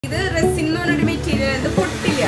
ഇത് റെസിൻ എന്ന് പറഞ്ഞൊരു മെറ്റീരിയൽ ഇത് പൊട്ടില്ല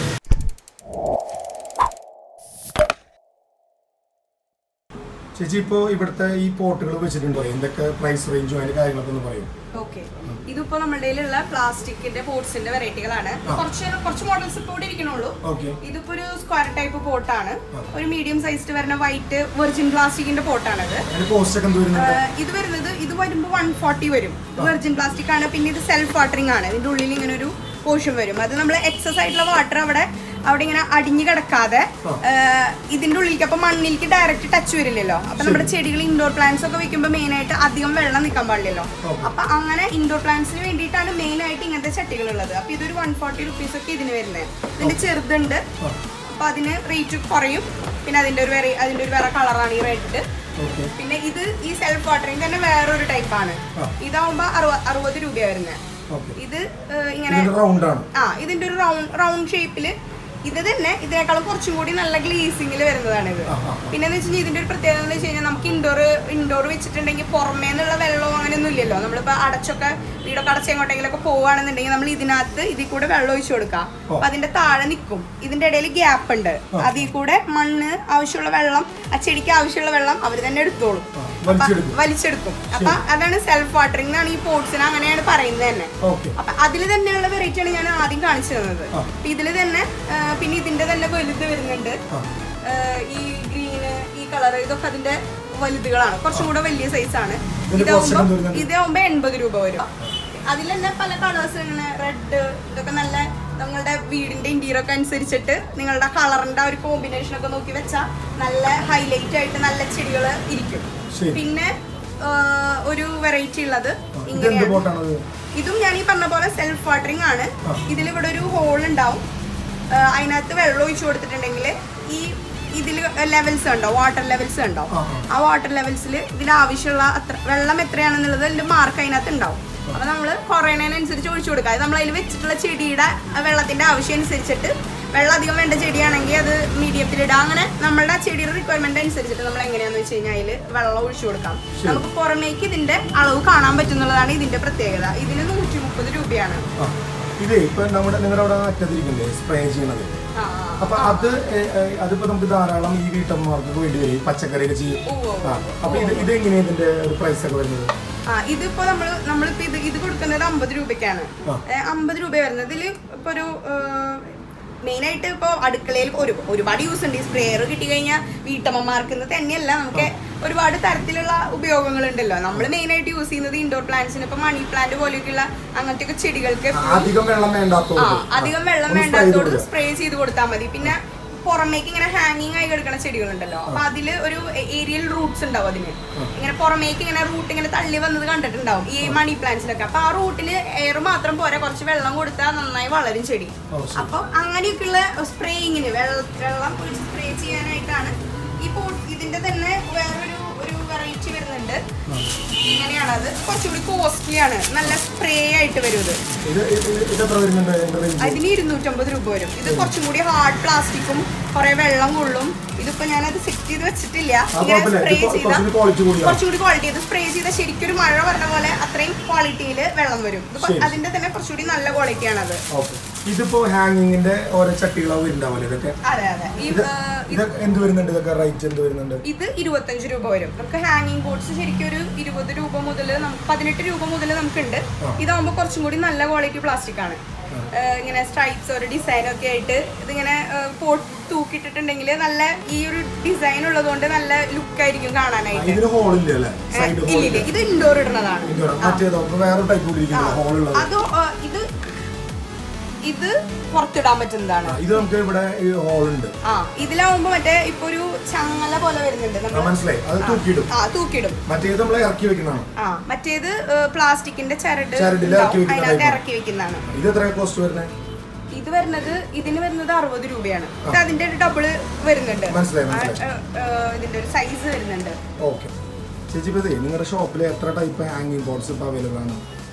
ചേച്ചി ഇപ്പോൾ ഇവിടുത്തെ ഈ പോട്ടുകൾ വെച്ചിട്ടുണ്ടോ എന്തൊക്കെ പ്രൈസ് റേഞ്ചും അതിന്റെ കാര്യങ്ങളൊക്കെ ഒന്ന് പറയും ഓക്കെ ഇതിപ്പോ നമ്മുടെ കയ്യിലുള്ള പ്ലാസ്റ്റിക്കിന്റെ പോട്ട്സിന്റെ വെറൈറ്റികളാണ് കുറച്ച് കുറച്ച് മോഡൽസ് ഇപ്പോൾ ഇവിടെ ഇരിക്കണുള്ളൂ ഓക്കെ ഇതിപ്പോ ഒരു സ്ക്വയർ ടൈപ്പ് പോട്ടാണ് ഒരു മീഡിയം സൈസിൽ വരുന്ന വൈറ്റ് വെർജിൻ പ്ലാസ്റ്റിക്കിന്റെ പോട്ടാണിത് അതിന്റെ കോസ്റ്റ് ഒക്കെ എന്ത് വരുന്നുണ്ട് ആഹ് ഇത് വരുന്നത് ഇത് വരുമ്പോൾ വൺ ഫോർട്ടി വരും വെർജിൻ പ്ലാസ്റ്റിക് ആണ് പിന്നെ ഇത് സെൽഫ് വാട്ടറിംഗ് ആണ് ഇതിന്റെ ഉള്ളിൽ ഇങ്ങനെ ഒരു പോർഷൻ വരും അത് നമ്മൾ എക്സസ് ആയിട്ടുള്ള വാട്ടർ അവിടെ അവിടെ ഇങ്ങനെ അടിഞ്ഞു കിടക്കാതെ ആഹ് ഇതിന്റെ ഉള്ളിലേക്ക് അപ്പൊ മണ്ണിലേക്ക് ഡയറക്റ്റ് ടച്ച് വരില്ലല്ലോ അപ്പൊ നമ്മുടെ ചെടികൾ ഇൻഡോർ പ്ലാന്റ്സ് ഒക്കെ വെക്കുമ്പോൾ മെയിൻ ആയിട്ട് അധികം വെള്ളം നിൽക്കാൻ പാടില്ലല്ലോ Okay. അപ്പൊ അങ്ങനെ ഇൻഡോർ പ്ലാന്റ്സിന് വേണ്ടിയിട്ടാണ് മെയിൻ ആയിട്ട് ഇങ്ങനത്തെ ചട്ടികൾ ഉള്ളത് അപ്പൊ ഇതൊരു വൺ ഫോർട്ടി റുപ്പീസ് ഒക്കെ ഇതിന് വരുന്നത് ഇതിന്റെ ചെറുതുണ്ട് അപ്പൊ അതിന് റേറ്റ് കുറയും പിന്നെ അതിന്റെ ഒരു വേറെ അതിന്റെ ഒരു വേറെ കളറാണ് ഈ റെഡ് ഓക്കെ പിന്നെ ഇത് ഈ സെൽഫ് വാട്ടറിംഗ് തന്നെ വേറൊരു ടൈപ്പാണ് ആ. ഇതാവുമ്പോ അറുപ അറുപത് രൂപയാണ് വരുന്നത് ഓക്കെ ഇത് ഏഹ്, ഇങ്ങനെ ഇതിന്റെ റൗണ്ട് ആണ് ആ ഇതിന്റെ ഒരു റൗണ്ട് റൗണ്ട് ഷേപ്പില് ഇത് തന്നെ ഇതിനേക്കാളും കുറച്ചും കൂടി നല്ല ഗ്ലീസിംഗിൽ വരുന്നതാണ് ഇത് ആ, ആ, പിന്നെ എന്ന് വെച്ചാൽ ഇതിന്റെ ഒരു പ്രത്യേകത എന്ന് വെച്ച് കഴിഞ്ഞാൽ നമുക്ക് ഇൻഡോർ ഇൻഡോർ വെച്ചിട്ടുണ്ടെങ്കിൽ പുറമേ നിന്നുള്ള വെള്ളമോ അങ്ങനെയൊന്നും ഇല്ലല്ലോ നമ്മളിപ്പോ അടച്ചൊക്കെ വീടൊക്കെ അടച്ച് എങ്ങോട്ടെങ്കിലൊക്കെ പോവുകയാണെന്നുണ്ടെങ്കിൽ നമ്മൾ ഇതിനകത്ത് ഇതിൽ കൂടെ വെള്ളം ഒഴിച്ചു കൊടുക്കാം ഓ. അപ്പൊ അതിന്റെ താഴെ നിൽക്കും ഇതിന്റെ ഇടയിൽ ഗ്യാപ്പ് ഉണ്ട് അതിൽ കൂടെ മണ്ണ് ആവശ്യമുള്ള വെള്ളം ആ ചെടിക്ക് ആവശ്യമുള്ള വെള്ളം അവർ തന്നെ എടുത്തോളും ആ, വലിച്ചെടുക്കും വലിച്ചെടുക്കും അപ്പൊ അതാണ് സെൽഫ് വാട്ടറിംഗ് എന്നാണ് ഈ പോട്ട്സിന് അങ്ങനെയാണ് പറയുന്നത് തന്നെ ഓക്കെ അപ്പൊ അതിൽ തന്നെയുള്ള വെറൈറ്റി ആണ് ഞാൻ ആദ്യം കാണിച്ചു തന്നത് ആ. അപ്പൊ ഇതില് തന്നെ ആ, പിന്നെ ഇതിന്റെ തന്നെ വലുത് വരുന്നുണ്ട് ആ ആ, ഈ ഗ്രീന് ഈ കളർ ഇതൊക്കെ അതിന്റെ വലുതുകളാണ് കുറച്ചും കൂടെ വലിയ സൈസ് ആണ് ഇതിന്റെ cost ഇതാവുമ്പോ എന്ത് വരുന്നുണ്ട്? ഇതാവുമ്പോ എൺപത് രൂപ വരും അതിൽ തന്നെ പല കളേഴ്സ് ഇങ്ങനെ റെഡ് ഇതൊക്കെ നല്ല നിങ്ങളുടെ വീടിന്റെ ഇന്റീരിയർ ഒക്കെ അനുസരിച്ചിട്ട് നിങ്ങളുടെ കളറിന്റെ ആ ഒരു കോമ്പിനേഷൻ ഒക്കെ നോക്കി വെച്ചാൽ നല്ല ഹൈലൈറ്റ് ആയിട്ട് നല്ല ചെടികൾ ഇരിക്കും ശരി പിന്നെ ആ, ഒരു വെറൈറ്റി ഉള്ളത് ഇതെന്ത് ഇങ്ങനെയാണ് ബോട്ടാണത് ഇതും ഞാൻ ഈ പറഞ്ഞ പോലെ സെൽഫ് വാട്ടറിംഗ് ആണ് ആ. ഇതിൽ ഇവിടെ ഒരു ഹോൾ ഉണ്ടാവും ആ, അതിനകത്ത് വെള്ളം ഒഴിച്ചു കൊടുത്തിട്ടുണ്ടെങ്കിൽ ഈ ഇതിൽ ലെവൽസ് ഉണ്ടോ വാട്ടർ ലെവൽസ് ഉണ്ടോ ആ, ആ. ആ വാട്ടർ ലെവൽസിൽ ഇതിന് ആവശ്യമുള്ള അത്ര വെള്ളം എത്രയാണെന്നുള്ളത് അതിന്റെ മാർക്ക് അതിനകത്ത് ഉണ്ടാവും അപ്പൊ നമ്മൾ കുറയണതിനനുസരിച്ച് ഒഴിച്ചു കൊടുക്കുക അത് നമ്മൾ അതിൽ വെച്ചിട്ടുള്ള ചെടിയുടെ ആ വെള്ളത്തിന്റെ ആവശ്യം അനുസരിച്ചിട്ട് വെള്ളം അധികം വേണ്ട ചെടിയാണെങ്കിൽ അത് മീഡിയത്തിലിടുക അങ്ങനെ നമ്മളുടെ ചെടിയുടെ റിക്വയർമെന്റ് അനുസരിച്ചിട്ട് നമ്മൾ എങ്ങനെയാന്ന് വെച്ച് കഴിഞ്ഞാൽ അതിൽ വെള്ളം ഒഴിച്ചു കൊടുക്കാം നമുക്ക് പുറമേക്ക് ഇതിന്റെ അളവ് കാണാൻ പറ്റുന്നുള്ളതാണ് ഇതിന്റെ പ്രത്യേകത ഇതിന് നൂറ്റി മുപ്പത് രൂപയാണ് ആ ഇതേ ഇപ്പൊ നമ്മുടെ നിങ്ങളുടെ അവിടെ അറ്റത്തിരിക്കണ്ടേ സ്പ്രേ ചെയ്യണത് ആ, അപ്പൊ അത് ഏ, ഏ, അതിപ്പോ നമുക്ക് ധാരാളം ഈ വീട്ടമ്മമാർക്ക് വേണ്ടി വരും ഈ പച്ചക്കറിയൊക്കെ ചെയ്യും ഉവ്വ് ഉവ്വ്. ആ അപ്പൊ ഇത് ഇത് എങ്ങനെയാ ഇതിന്റെ ഒരു പ്രൈസ് ഒക്കെ വരുന്നത് ആ ഇതിപ്പോ നമ്മള് നമ്മളിപ്പോ ഇത് ഇത് കൊടുക്കുന്നത് അമ്പത് രൂപയ്ക്കാണ് ആ. അമ്പത് രൂപ വരുന്നത് ഇതില് ഇപ്പൊ ഒരു മെയിൻ ആയിട്ട് ഇപ്പൊ അടുക്കളയിൽ ഒരു ഒരുപാട് യൂസ് ഉണ്ട് ഈ സ്പ്രേയർ കിട്ടി കഴിഞ്ഞാൽ വീട്ടമ്മമാർക്ക് എന്ന് തന്നെയല്ല നമുക്ക് ഒരുപാട് തരത്തിലുള്ള ഉപയോഗങ്ങൾ ഉണ്ടല്ലോ നമ്മൾ മെയിൻ ആയിട്ട് യൂസ് ചെയ്യുന്നത് ഇൻഡോർ പ്ലാന്റ്സിന് ഇപ്പൊ മണി പ്ലാന്റ് പോലെയൊക്കെയുള്ള അങ്ങനത്തെ ഒക്കെ ചെടികൾക്ക് ആ, അധികം വെള്ളം ആ വേണ്ടാത്തോണ്ട് അധികം വെള്ളം ഒന്ന് spray ചെയ്ത് വേണ്ടാത്തോട് കൊടുക്കുക. സ്പ്രേ ചെയ്ത് കൊടുത്താൽ മതി പിന്നെ പുറമേക്ക് ഇങ്ങനെ ഹാങ്ങിങ് ആയി കിടക്കുന്ന ചെടികളുണ്ടല്ലോ അപ്പൊ അതില് ഒരു ഏരിയൽ റൂട്ട്സ് ഉണ്ടാവും അതിന് ഇങ്ങനെ പുറമേക്ക് ഇങ്ങനെ റൂട്ട് ഇങ്ങനെ തള്ളി വന്നത് കണ്ടിട്ടുണ്ടാവും ഈ മണി പ്ലാന്റ്സിലൊക്കെ അപ്പൊ ആ റൂട്ടില് എയർ മാത്രം പോരാ കുറച്ച് വെള്ളം കൊടുത്താൽ നന്നായി വളരും ചെടി ഓ, ശരി. അപ്പൊ അങ്ങനെയൊക്കെയുള്ള സ്പ്രേയിങ്ങിന് വെള്ളം ഒഴിച്ച് സ്പ്രേ ചെയ്യാനായിട്ടാണ് ഈ പോ ഇതിന്റെ തന്നെ വേറൊരു ഒരു വെറൈറ്റി വരുന്നുണ്ട് ഇങ്ങനെയാണത് കുറച്ചുകൂടി കോസ്റ്റ്ലി ആണ് നല്ല സ്പ്രേ ആയിട്ട് വരും ഇത് ഇത് ഇത് ഇത് എത്ര വരുന്നുണ്ട് ഇതിന്റെ range? അതിന് ഇരുന്നൂറ്റമ്പത് രൂപ വരും ഇത് കുറച്ചും കൂടി ഹാർഡ് പ്ലാസ്റ്റിക്കും കുറെ വെള്ളം കൊള്ളും ഇതിപ്പോ ഞാനത് സെറ്റ് ചെയ്ത് വെച്ചിട്ടില്ല ആ, ഇങ്ങനെ കുഴപ്പമില്ല. സ്പ്രേ ഇത് ചെയ്ത കുറച്ചുകൂടി quality കൂടിയാണ്. കുറച്ചും കൂടി ക്വാളിറ്റി ഇത് സ്പ്രേ ചെയ്ത ശരിക്കും ഒരു മഴ പറഞ്ഞ പോലെ അത്രയും ക്വാളിറ്റിയിൽ വെള്ളം വരും ഇത് ശരി. അതിന്റെ തന്നെ കുറച്ചുകൂടി നല്ല ക്വാളിറ്റിയാണ് അത് ഓക്കെ ഇതിപ്പോ ഹാങ്ങിങ്ങിന്റെ ഓരോ ചട്ടികളാവും വരുന്നുണ്ടാവില്ലേ ഇതൊക്കെ അതെ അതെ ഈ, ഇത് ആ, ഇത് ഇത് എന്ത് വരുന്നുണ്ട് ഇതൊക്കെ റേറ്റ് എന്ത് വരുന്നുണ്ട് ഇത് ഇരുപത്തഞ്ച് രൂപ വരും നമുക്ക് ഹാങ്ങിങ് ബോർഡ്സ് ശരിക്കും ഒരു ഇരുപത് രൂപ മുതൽ നമുക്ക് പതിനെട്ട് രൂപ മുതൽ നമുക്കുണ്ട് ആ. ഇതാകുമ്പോൾ കുറച്ചും കൂടി നല്ല ക്വാളിറ്റി പ്ലാസ്റ്റിക് ആണ് ഏഹ് ഇങ്ങനെ സ്ട്രൈപ്സ് ഒരു ഡിസൈൻ ഒക്കെ ആയിട്ട് ഇതിങ്ങനെ പോട്ട് തൂക്കിയിട്ടിട്ടുണ്ടെങ്കിൽ നല്ല ഈ ഒരു ഡിസൈൻ ഉള്ളതുകൊണ്ട് നല്ല ലുക്ക് ആയിരിക്കും ആ, കാണാനായിട്ട് ഇതിന് ഹോൾ ഇല്ല അല്ലേ ഏഹ് സൈഡ് ഹോൾ ഇല്ലില്ല ഇത് ഇൻഡോർ ഇടുന്നതാണ് മറ്റേതോ ഇപ്പൊ വേറെ ടൈപ്പ് കൂടി ഇരിക്കുന്നത് ഹോൾ ഉള്ളത് അത് ഇത് ഇത് പുറത്തിടാൻ പറ്റുന്നതാണ് ആ, ഇത് നമുക്ക് ഇവിടെ ഈ ഹോൾ ഉണ്ട് ആ ഇതിലാവുമ്പോ മറ്റേ ഇപ്പൊ ഒരു ചങ്ങല പോലെ വരുന്നുണ്ട് ആ, നമ്മൾ മനസ്സിലായി അത് തൂക്കിയിടും ആ തൂക്കിയിടും മറ്റേത് നമ്മൾ ഇറക്കി വെക്കുന്നതാണ് ആ മറ്റേത് പ്ലാസ്റ്റിക്കിന്റെ ചരട് ചരടില് ഉണ്ടാവും. ഇറക്കി വെക്കുന്ന അതിനകത്ത് type. ഇറക്കി വെക്കുന്നതാണ് ഇത് എത്ര കോസ്റ്റ് വരുന്നത് ഇത് വരുന്നത് ഇതിന് വരുന്നത് അറുപത് രൂപയാണ് ഇത് അതിന്റെ ഒരു ഡബിള് വരുന്നുണ്ട് മനസ്സിലായി, ആ, മനസ്സിലായി. ഏ, ഏ, ഇതിന്റെ ഒരു സൈസ് വരുന്നുണ്ട് ഓക്കെ ചേച്ചി ഇപ്പൊ നിങ്ങളുടെ ഷോപ്പിൽ എത്ര ടൈപ്പ് ഹാങ്ങിങ് ബോർഡ്സ് ഇപ്പൊ അവൈലബിൾ ആണ്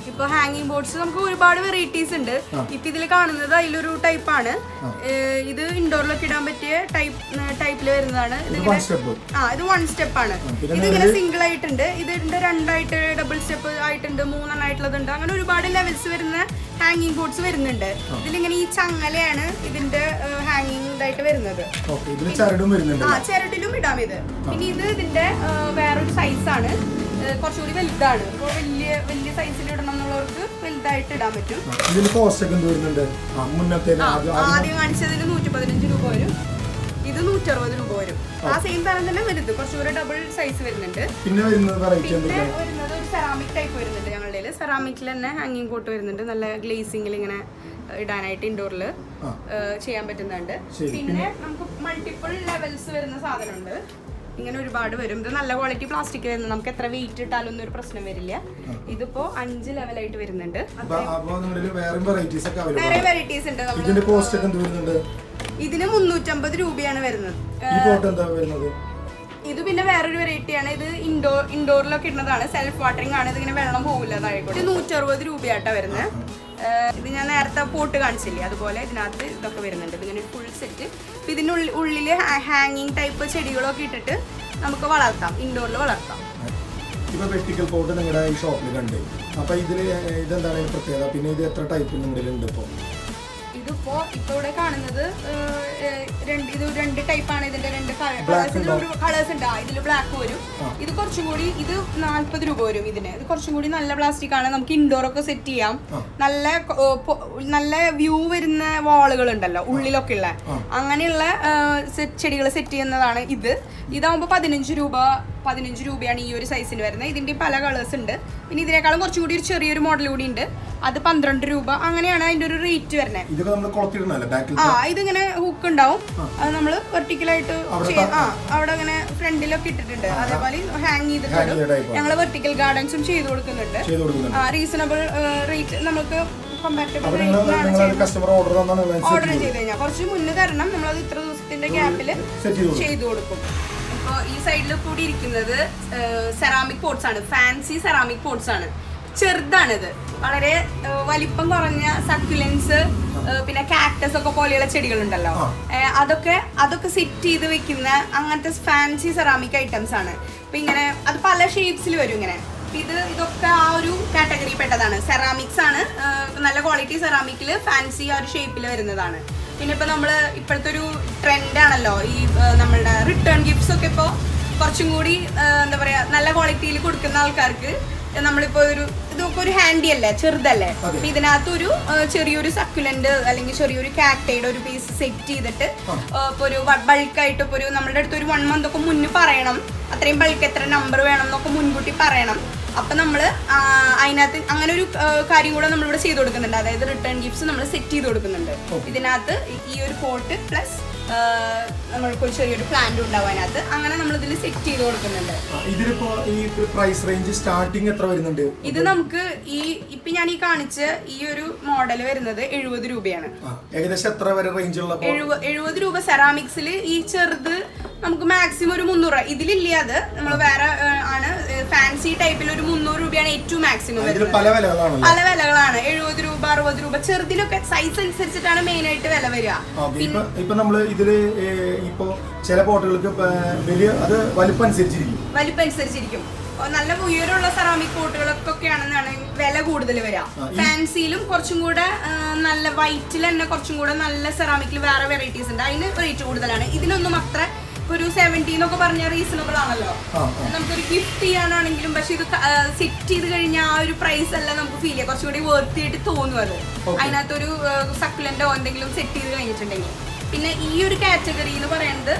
ഇപ്പൊ ഹാങ്ങിങ് ബോർഡ്സ് നമുക്ക് ഒരുപാട് വെറൈറ്റീസ് ഉണ്ട് ഇപ്പൊ ഇതിൽ കാണുന്നത് അതിലൊരു ടൈപ്പാണ് ഇത് ഇൻഡോറിലൊക്കെ ഇടാൻ പറ്റിയ ടൈപ്പ് ടൈപ്പിൽ വരുന്നതാണ് ഇത് ഇതിങ്ങനെ വൺ സ്റ്റെപ്പ് ആ ഇത് വൺ സ്റ്റെപ്പ് ആണ് പിന്നെ ഇതിങ്ങനെ സിംഗിൾ ആയിട്ടുണ്ട് ഇതിന്റെ രണ്ടായിട്ട് ഡബിൾ സ്റ്റെപ്പ് ആയിട്ടുണ്ട് മൂന്നെണ്ണം ആയിട്ടുള്ളതുണ്ട് അങ്ങനെ ഒരുപാട് ലെവൽസ് വരുന്ന ഹാങ്ങിങ് ബോർഡ്സ് വരുന്നുണ്ട് ഇതിലിങ്ങനെ ഈ ചങ്ങലയാണ് ഇതിന്റെ ഹാങ്ങിങ് ഇതായിട്ട് വരുന്നത് ഓക്കെ ഇതിൽ ചരടും വരുന്നുണ്ട് ആ ചിരട്ടിലും ഇടാം ഇത് പിന്നെ ഇത് ഇതിന്റെ ആ, വേറൊരു സൈസാണ് കുറച്ചുകൂടി വലുതാണ് അപ്പോൾ വലിയ വലിയ സൈസിൽ ഇടണം എന്നുള്ളവർക്ക് വലുതായിട്ട് ഇടാൻ പറ്റും ഇതിൽ കോസ്റ്റ് ഒക്കെ എന്ത് വരുന്നുണ്ട് ആ മുന്നത്തെ ആ, ആദ്യം ആദ്യം ആദ്യം കാണിച്ചതിന് നൂറ്റി പതിനഞ്ച് രൂപ വരും ഇത് നൂറ്ററുപത് രൂപ വരും ആ സെയിം തരം തന്നെ വലുത് കുറച്ചുകൂടി ഡബിൾ സൈസ് വരുന്നുണ്ട് പിന്നെ വരുന്നത് വെറൈറ്റി പിന്നെ എന്തൊക്കെയാണ് വരുന്നത് ഒരു സെറാമിക് ടൈപ്പ് വരുന്നുണ്ട് ഞങ്ങളുടെ സെറാമിക്കിൽ തന്നെ ഹാങ്ങിങ് കോട്ട് വരുന്നുണ്ട് നല്ല ഗ്ലേസിംഗിൽ ഇങ്ങനെ ഇടാനായിട്ട് ഇൻഡോറിൽ ആ. ചെയ്യാൻ പറ്റുന്നുണ്ട് ശരി, പിന്നെ നമുക്ക് മൾട്ടിപ്പിൾ ലെവൽസ് വരുന്ന സാധനമുണ്ട് ഇങ്ങനെ ഒരുപാട് വരും ഇത് നല്ല ക്വാളിറ്റി പ്ലാസ്റ്റിക് വരുന്നത് നമുക്ക് എത്ര വെയിറ്റ് ഇട്ടാലൊന്നും ഒരു പ്രശ്നം വരില്ല ഇതിപ്പോ അഞ്ച് ലെവലായിട്ട് വരുന്നുണ്ട് അപ്പൊ അപ്പൊ നിങ്ങളിൽ വേറെ വെറൈറ്റീസ് ഒക്കെ അവൈലബിൾ വേറെ വെറൈറ്റീസ് ഉണ്ട് നമുക്ക് ഇതിന്റെ കോസ്റ്റ് ഒക്കെ എന്ത് വരുന്നുണ്ട് ഇതിന് മുന്നൂറ്റമ്പത് രൂപയാണ് വരുന്നത് ഈ പോട്ട് എന്താ വരുന്നത് ഇത് പിന്നെ വേറൊരു വെറൈറ്റി ആണ് ഇത് ഇൻഡോർ ഇൻഡോറിലൊക്കെ ഇടുന്നതാണ് സെൽഫ് വാട്ടറിംഗ് ആണ് ഇതിങ്ങനെ വെള്ളം പോകില്ല താഴേക്കോട്ട് ഇത് നൂറ്ററുപത് രൂപയായിട്ടാ വരുന്നത് ഇത് ഞാൻ നേരത്തെ പോട്ട് കാണിച്ചില്ലേ അതുപോലെ ഇതിനകത്ത് ഇതൊക്കെ വരുന്നുണ്ട് ഇതിങ്ങനെ ഫുൾ സെറ്റ് ഇതിനുള്ളിൽ ഉള്ളിൽ ഹാങ്ങിങ് ടൈപ്പ് ചെടികളൊക്കെ ഇട്ടിട്ട് നമുക്ക് വളർത്താം ഇൻഡോറിൽ വളർത്താം ഇപ്പൊ വെർട്ടിക്കൽ പോട്ട് നിങ്ങളുടെ ഈ ഷോപ്പിൽ കണ്ട് അപ്പൊ ഇതില് ഇതെന്താണ് ഇതിന്റെ പ്രത്യേകത പിന്നെ ഇത് എത്ര ടൈപ്പ് നിങ്ങളിൽ ഉണ്ട് ഇപ്പൊ ഇതിപ്പോ ഇപ്പൊ ഇവിടെ കാണുന്നത് ഏഹ്, ഏഹ്, രണ്ട് ഇത് രണ്ട് ടൈപ്പാണ് ഇതിന്റെ രണ്ട് Black കളേഴ്സ് ഉണ്ടോ? ഒരു കളേഴ്സ് ഉണ്ട് ആ, ഇതില് ബ്ലാക്ക് വരും ഇത് കുറച്ചും കൂടി ഇത് നാല്പത് രൂപ വരും ഇതിന് ഇത് കുറച്ചും കൂടി നല്ല പ്ലാസ്റ്റിക് ആണ് നമുക്ക് ഇൻഡോർ ഒക്കെ സെറ്റ് ചെയ്യാം നല്ല ക- ഏഹ്, പൊ- നല്ല വ്യൂ വരുന്ന വാളുകൾ ഉണ്ടല്ലോ ഉള്ളിലൊക്കെ ഉള്ള അങ്ങനെയുള്ള ചെടികൾ സെറ്റ് ചെയ്യുന്നതാണ് ഇത് ഇതാവുമ്പോൾ പതിനഞ്ച് രൂപ പതിനഞ്ച് രൂപയാണ് ഈ ഒരു സൈസിന് വരുന്നത് ഇതിന്റെ പല കളേഴ്സ് ഉണ്ട് പിന്നെ ഇതിനേക്കാളും കുറച്ചും കൂടി ഒരു ചെറിയൊരു മോഡൽ കൂടി ഉണ്ട് അത് പന്ത്രണ്ട് രൂപ അങ്ങനെയാണ് അതിന്റെ ഒരു റേറ്റ് വരുന്നത് ഇതൊക്കെ നമ്മൾ കുളത്തിടണല്ലേ ബാക്കിൽ ആ ഇതിങ്ങനെ ഹുക്ക് ഉണ്ടാവും അത് നമ്മള് വെർട്ടിക്കലായിട്ട് ചെയ്യാം ആ അവിടെ അങ്ങനെ ഫ്രണ്ടിലൊക്കെ ഇട്ടിട്ടുണ്ട് അതേപോലെ ഹാങ് Hang ചെയ്തിട്ടുണ്ട് ചെയ്ത type ആണ്. ഞങ്ങള് വെർട്ടിക്കൽ ഗാർഡൻസും ചെയ്തു കൊടുക്കുന്നുണ്ട് ചെയ്ത് കൊടുക്കുന്നുണ്ട് ആ റീസണബിൾ റേറ്റ് നമുക്ക് കമ്പാറ്റബിൾ അപ്പൊ നിങ്ങൾ നിങ്ങൾ കസ്റ്റമർ ഓർഡർ തന്നാണ് ഓർഡർ ചെയ്ത് കഴിഞ്ഞാൽ കുറച്ച് മുന്നേ തരണം നമ്മളത് ഇത്ര ദിവസത്തിന്റെ ഗ്യാപ്പില് സെറ്റ് ചെയ്ത് കൊടുക്കും ചെയ്തു കൊടുക്കും അപ്പോൾ ഈ സൈഡിൽ കൂടി ഇരിക്കുന്നത് സെറാമിക് പോട്ട്സ് ആണ് ഫാൻസി സെറാമിക് പോട്ട്സ് ആണ് ചെറുതാണിത് വളരെ ഏഹ്, വലിപ്പം കുറഞ്ഞ സക്യുലൻസ് പിന്നെ കാക്ടസ് ഒക്കെ പോലെയുള്ള ചെടികളുണ്ടല്ലോ ഏഹ്, അതൊക്കെ അതൊക്കെ സെറ്റ് ചെയ്ത് വെക്കുന്ന അങ്ങനത്തെ ഫാൻസി സെറാമിക് ഐറ്റംസ് ആണ് അപ്പൊ ഇങ്ങനെ അത് പല ഷേപ്സിൽ വരും ഇങ്ങനെ അപ്പൊ ഇത് ഇതൊക്കെ ആ ഒരു കാറ്റഗറി പെട്ടതാണ് സെറാമിക്സ് ആണ് ഏഹ്, നല്ല ക്വാളിറ്റി സെറാമിക്കിൽ ഫാൻസി ആ ഒരു ഷേപ്പിൽ വരുന്നതാണ് പിന്നെ ഇപ്പൊ നമ്മള് ഇപ്പോഴത്തെ ഒരു ട്രെൻഡ് ആണല്ലോ ഈ ഏഹ്, നമ്മളുടെ റിട്ടേൺ ഗിഫ്റ്റ്സ് ഒക്കെ ഇപ്പോൾ കുറച്ചും കൂടി ഏഹ്, എന്താ പറയാ നല്ല ക്വാളിറ്റിയിൽ കൊടുക്കുന്ന ആൾക്കാർക്ക് നമ്മളിപ്പോ ഒരു ഇതൊക്കെ ഒരു ഹാൻഡി അല്ലേ ചെറുതല്ലേ അതെ. അപ്പൊ ഇതിനകത്ത് ഒരു ഏഹ്, ചെറിയൊരു സക്കുലന്റ് അല്ലെങ്കിൽ ചെറിയൊരു കാക്ടയുടെ ഒരു പീസ് സെറ്റ് ചെയ്തിട്ട് ഏഹ്, ഇപ്പൊ ഒരു ബൾക്കായിട്ട് ഇപ്പൊ ഒരു നമ്മുടെ അടുത്ത് ഒരു വൺ മന്ത് ഒക്കെ മുന്നേ പറയണം അത്രയും ബൾക്ക് എത്ര നമ്പർ വേണം എന്നൊക്കെ മുൻകൂട്ടി പറയണം അപ്പൊ നമ്മള് ആ, അതിനകത്ത് അങ്ങനെ ഒരു ഏഹ്, കാര്യം കൂടെ നമ്മളിവിടെ ചെയ്ത് കൊടുക്കുന്നുണ്ട് അതായത് റിട്ടേൺ ഗിഫ്റ്റ്സ് നമ്മൾ സെറ്റ് ചെയ്ത് കൊടുക്കുന്നുണ്ട് ഇതിനകത്ത് ഈ- ഈ ഒരു പോട്ട് പ്ലസ് നമ്മൾക്ക് ഒരു ചെറിയൊരു പ്ലാന്റ് ഉണ്ടാവും അതിനകത്ത് അങ്ങനെ നമ്മൾ ഇതിൽ സെറ്റ് ചെയ്ത് കൊടുക്കുന്നുണ്ട് ഇതിലിപ്പോ ഈ പ്രൈസ് റേഞ്ച് സ്റ്റാർട്ടിങ് എത്ര വരുന്നുണ്ട് ഇത് നമുക്ക് ഈ ഇപ്പൊ ഞാൻ ഈ കാണിച്ച ഈ ഒരു മോഡൽ വരുന്നത് എഴുപത് രൂപയാണ് ആ, ഏകദേശം എത്ര വരെ റേഞ്ച് ഉള്ള എഴുപ എഴുപത് രൂപ സെറാമിക്സിൽ ഈ ചെറുത് നമുക്ക് മാക്സിമം ഒരു മുന്നൂറ് ഇതിലില്ല അത് നമ്മൾ വേറെ ഏഹ്, ആണ് ഫാൻസി ടൈപ്പിൽ ഒരു മുന്നൂറ് രൂപയാണ് ഏറ്റവും മാക്സിമം ഇതിൽ വരുന്നത് പല വിലകളാണല്ലോ പല വിലകളാണ് എഴുപത് രൂപ അറുപത് രൂപ ചെറുതിലൊക്കെ സൈസ് അനുസരിച്ചിട്ടാണ് മെയിൻ ആയിട്ട് വില വരിക ഓക്കെ ഇപ്പൊ ഇപ്പൊ നമ്മള് ഇതില് ഏ, ഇപ്പൊ ചില പോട്ടുകൾക്ക് ഇപ്പൊ വലിയ അത് വലിപ്പം അനുസരിച്ചിരിക്കും വലിപ്പം അനുസരിച്ചിരിക്കും ഓ, നല്ല ഉയരമുള്ള സെറാമിക് പോട്ടുകളൊക്കെ ആണെന്നാണ് വില കൂടുതൽ വരിക ആ, ഈ- ഫാൻസിയിലും കുറച്ചും കൂടെ ആ, നല്ല വൈറ്റിൽ തന്നെ കുറച്ചും കൂടെ നല്ല സെറാമിക്കിൽ വേറെ വെറൈറ്റീസ് ഉണ്ട് അതിന് റേറ്റ് കൂടുതലാണ് ഇതിനൊന്നും അത്ര ഇപ്പൊ ഒരു സെവൻറ്റി എന്നൊക്കെ പറഞ്ഞാൽ റീസണബിൾ ആണല്ലോ ആ ആ നമുക്കൊരു ഗിഫ്റ്റ് ചെയ്യാനാണെങ്കിലും പക്ഷെ ഇത് സെറ്റ് ചെയ്ത് കഴിഞ്ഞാൽ ആ ഒരു പ്രൈസ് അല്ല നമുക്ക് ഫീൽ ചെയ്യാം കുറച്ചുകൂടി വേർത്തി ആയിട്ട് തോന്നും അത് Okay. അതിനകത്തൊരു സക്കുലന്റോ എന്തെങ്കിലും സെറ്റ് ചെയ്ത് കഴിഞ്ഞിട്ടുണ്ടെങ്കിൽ പിന്നെ ഈ ഒരു കാറ്റഗറി എന്ന് പറയുന്നത്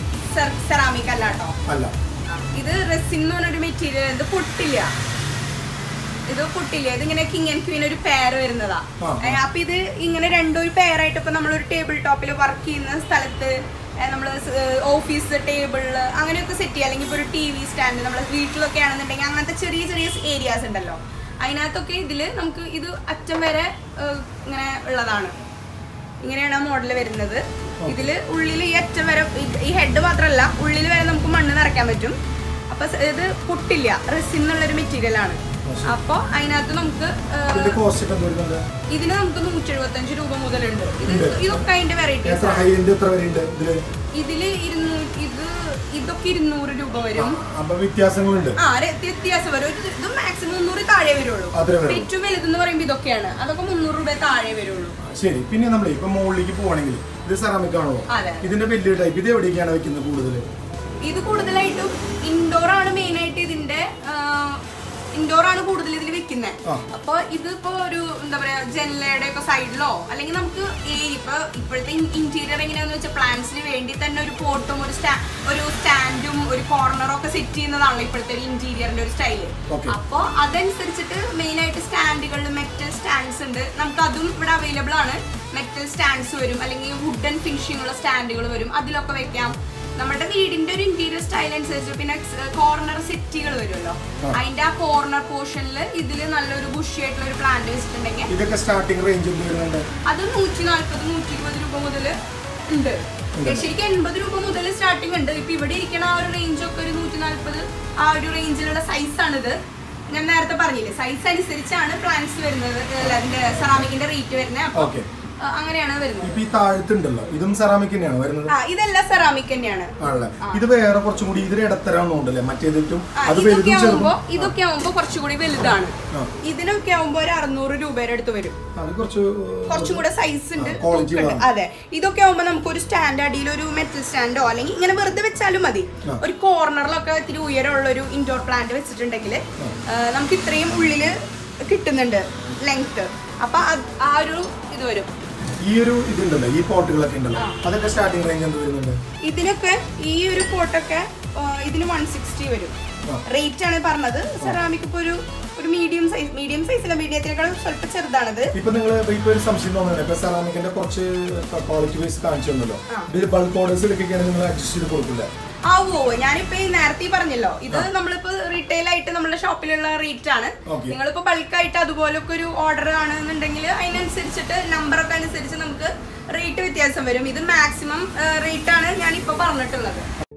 സെറാമിക് അല്ല കേട്ടോ അല്ല ഇത് റെസിൻ എന്ന് പറഞ്ഞൊരു മെറ്റീരിയൽ ഇത് പൊട്ടില്ല ഇത് പൊട്ടില്ല ഇതിങ്ങനെ കിങ് ആൻഡ് ക്വീൻ ഒരു പെയർ വരുന്നതാ ആ, ആ. ഏ, അപ്പൊ ഇത് ഇങ്ങനെ രണ്ടൊരു പെയർ ആയിട്ട് ഇപ്പൊ നമ്മളൊരു ടേബിൾ ടോപ്പിൽ വർക്ക് ചെയ്യുന്ന സ്ഥലത്ത് നമ്മൾ ഓഫീസ് ടേബിളില് അങ്ങനെയൊക്കെ സെറ്റ് ചെയ്യുക അല്ലെങ്കിൽ ഇപ്പൊ ഒരു ടി വി സ്റ്റാൻഡ് നമ്മൾ വീട്ടിലൊക്കെ ആണെന്നുണ്ടെങ്കിൽ അങ്ങനത്തെ ചെറിയ ചെറിയ ഏരിയാസ് ഉണ്ടല്ലോ അതിനകത്തൊക്കെ ഇതില് നമുക്ക് ഇത് അറ്റം വരെ ഏ, ഇങ്ങനെ ഉള്ളതാണ് ഇങ്ങനെയാണ് ആ മോഡൽ വരുന്നത് ഇതില് ഉള്ളിൽ ഈ അറ്റം വരെ ഈ- ഈ ഹെഡ് മാത്രമല്ല ഉള്ളിൽ വരെ നമുക്ക് മണ്ണ് നിറയ്ക്കാൻ പറ്റും അപ്പൊ സ- ഇത് പൊട്ടില്ല റെസിൻ എന്നുള്ളൊരു മെറ്റീരിയൽ ആണ് അപ്പൊ അതിനകത്ത് നമുക്ക് ആ, ഇതിന്റെ കോസ്റ്റ് ഒക്കെ എന്ത് വരുന്നുണ്ട് ഇതിന് നമുക്ക് നൂറ്റി എഴുപത്തഞ്ച് രൂപ മുതലുണ്ട് ഇത് ഉണ്ട്. ഇതൊക്കെ അതിന്റെ വെറൈറ്റീസ് എത്ര ഹൈ എൻഡ് എത്ര വരെയുണ്ട് ഇതില് ഇതില് ഇരുന്നൂറ്റി ഇത് ഇതൊക്കെ ഇരുന്നൂറ് രൂപ വരും അപ്പൊ വ്യത്യാസങ്ങളുണ്ട് ആ രെ- വ്യത്യാസം വരും ഇത് ഇത് മാക്സിമം മുന്നൂറ് താഴെ വരുള്ളൂ അത്രേ വരുള്ളൂ. ഏറ്റവും വലുതെന്ന് പറയുമ്പോൾ ഇതൊക്കെയാണ് അതൊക്കെ മുന്നൂറ് രൂപ താഴെ വരുള്ളൂ ശരി പിന്നെ നമ്മൾ ഇപ്പൊ മുകളിലേക്ക് പോവാണെങ്കിൽ ഇത് സെറാമിക് ആണോ അതെ. ഇതിന്റെ വലിയ ടൈപ്പ് ഇത് എവിടേക്കാണ് വെക്കുന്നത് കൂടുതൽ ഇത് കൂടുതലായിട്ടും ഇൻഡോർ ആണ് മെയിൻ ആയിട്ട് ഇതിന്റെ ഇൻഡോർ ആണ് കൂടുതൽ ഇതിൽ വെക്കുന്നത് ആ. അപ്പൊ ഇതിപ്പോ ഒരു എന്താ പറയാ ജനലയുടെ ഒക്കെ സൈഡിലോ അല്ലെങ്കിൽ നമുക്ക് ഈ ഇപ്പൊ ഇപ്പോഴത്തെ ഇന്റീരിയർ എങ്ങനെയാന്ന് വെച്ചാൽ പ്ലാന്റ്സിന് വേണ്ടി തന്നെ ഒരു പോട്ടും ഒരു സ്റ്റാ ഒരു സ്റ്റാൻഡും ഒരു കോർണറും ഒക്കെ സെറ്റ് ചെയ്യുന്നതാണല്ലോ ഇപ്പോഴത്തെ ഒരു ഇന്റീരിയറിന്റെ ഒരു സ്റ്റൈല് Okay. അപ്പൊ അതനുസരിച്ചിട്ട് മെയിൻ ആയിട്ട് സ്റ്റാൻഡുകളിൽ മെറ്റൽ സ്റ്റാൻഡ്സ് ഉണ്ട് നമുക്ക് അതും ഇവിടെ അവൈലബിൾ ആണ് മെറ്റൽ സ്റ്റാൻഡ്സ് വരും അല്ലെങ്കിൽ വുഡൻ ഫിനിഷിംഗ് ഉള്ള സ്റ്റാൻഡുകൾ വരും അതിലൊക്കെ വെക്കാം നമ്മുടെ വീടിന്റെ ഒരു ഇന്റീരിയർ സ്റ്റൈൽ അനുസരിച്ച് പിന്നെ കോർണർ സെറ്റുകൾ വരുമല്ലോ ആ. അതിന്റെ ആ കോർണർ പോർഷനിൽ ഇതിൽ നല്ലൊരു ബുഷി ആയിട്ടുള്ള ഒരു പ്ലാന്റ് വെച്ചിട്ടുണ്ടെങ്കിൽ ഇതൊക്കെ സ്റ്റാർട്ടിംഗ് റേഞ്ച് എന്ത് വരുന്നുണ്ട് അത് നൂറ്റി നാല്പത് നൂറ്റി ഇരുപത് രൂപ മുതൽ ഉണ്ട് ഉണ്ട്. ശരിക്കും എൺപത് രൂപ മുതൽ സ്റ്റാർട്ടിംഗ് ഉണ്ട് ഇപ്പൊ ഇവിടെ ഇരിക്കണ ആ ഒരു റേഞ്ച് ഒക്കെ ഒരു നൂറ്റി നാല്പത് ആ ഒരു റേഞ്ചിലുള്ള സൈസ് ആണിത് ഞാൻ നേരത്തെ പറഞ്ഞില്ലേ സൈസ് അനുസരിച്ചാണ് പ്ലാന്റ്സ് വരുന്നത് അല്ല, അതിന്റെ സെറാമിക്കിന്റെ റേറ്റ് വരുന്നത് അപ്പൊ ഓക്കെ ആ, അങ്ങനെയാണ് വരുന്നത് ഇപ്പൊ ഈ താഴത്തുണ്ടല്ലോ ഇതും സെറാമിക് തന്നെയാണ് വരുന്നത് ആ ഇതെല്ലാം സെറാമിക് തന്നെയാണ് ആണല്ലേ ഇത് വേറെ കുറച്ചും കൂടി ഇതിന് ഇടത്തരാണെന്നുണ്ടല്ലേ മറ്റേതിട്ടും ആ, അത് ഇതൊക്കെ വലുതും ആവുമ്പോ ചെറുതും ഇതൊക്കെ ആവുമ്പോ കുറച്ചുകൂടി വലുതാണ് ആ. ഇതിനൊക്കെ ആവുമ്പോ ഒരു അറുന്നൂറ് രൂപയുടെ അടുത്ത് വരും അത് കുറച്ച് കുറച്ചും കൂടെ സൈസ് ഉണ്ട് ആ, quality തൂക്കമുണ്ട്. വേണം. അതെ ഇതൊക്കെ ആവുമ്പോ നമുക്ക് ഒരു സ്റ്റാൻഡ് അടിയിൽ ഒരു മെറ്റൽ സ്റ്റാൻഡോ അല്ലെങ്കിൽ ഇങ്ങനെ വെറുതെ വെച്ചാലും മതി ആ. ഒരു കോർണറിലൊക്കെ ഇത്തിരി ഉയരമുള്ള ഒരു ഇൻഡോർ പ്ലാന്റ് വെച്ചിട്ടുണ്ടെങ്കിൽ നമുക്ക് ഇത്രയും ഉള്ളില് കിട്ടുന്നുണ്ട് ലെങ്ത് അപ്പൊ അത് ആ ഒരു ഇത് വരും ഈ ഒരു ഇതുണ്ടല്ലോ ഈ പോട്ടുകളൊക്കെ ഉണ്ടല്ലോ അതൊക്കെ സ്റ്റാർട്ടിംഗ് റേഞ്ച് എന്ത് വരുന്നുണ്ട് ഇതിനൊക്കെ ഈ ഒരു പോട്ടൊക്കെ ഇതിന് വൺ സിക്സ്റ്റി വരും ആ. റേറ്റ് ആണ് പറഞ്ഞത് സെറാമിക് ഇപ്പൊ ഒരു ഒരു മീഡിയം സൈസ് മീഡിയം സൈസിലെ മീഡിയത്തിനേക്കാൾ സ്വല്പം ചെറുതാണിത് ഇപ്പൊ നിങ്ങൾ ഇപ്പൊ ഒരു സംശയം തോന്നുന്നുണ്ട് ഇപ്പൊ സെറാമിക്കിന്റെ കുറച്ച് ക്വാളിറ്റി വൈസ് കാണിച്ചു തന്നല്ലോ ആ. ഇതിൽ ബൾക്ക് ഓർഡേഴ്സ് എടുക്കുകയാണെങ്കിൽ നിങ്ങൾ അഡ്ജസ്റ്റ് ചെയ്ത് കൊടുക്കില്ല ആവോ ഞാനിപ്പോ ഈ നേരത്തെ ഈ പറഞ്ഞല്ലോ ഇത് നമ്മളിപ്പോ റീറ്റെയിൽ ആയിട്ട് നമ്മുടെ ഷോപ്പിലുള്ള റേറ്റ് ആണ് Okay. നിങ്ങളിപ്പോ ബൾക്ക് ആയിട്ട് അതുപോലൊക്കെ ഒരു ഓർഡർ ആണെന്നുണ്ടെങ്കിൽ അതിനനുസരിച്ചിട്ട് നമ്പർ ഒക്കെ അനുസരിച്ച് നമുക്ക് റേറ്റ് വ്യത്യാസം വരും ഇത് മാക്സിമം റേറ്റ് ആണ് ഞാൻ ഇപ്പൊ പറഞ്ഞിട്ടുള്ളത്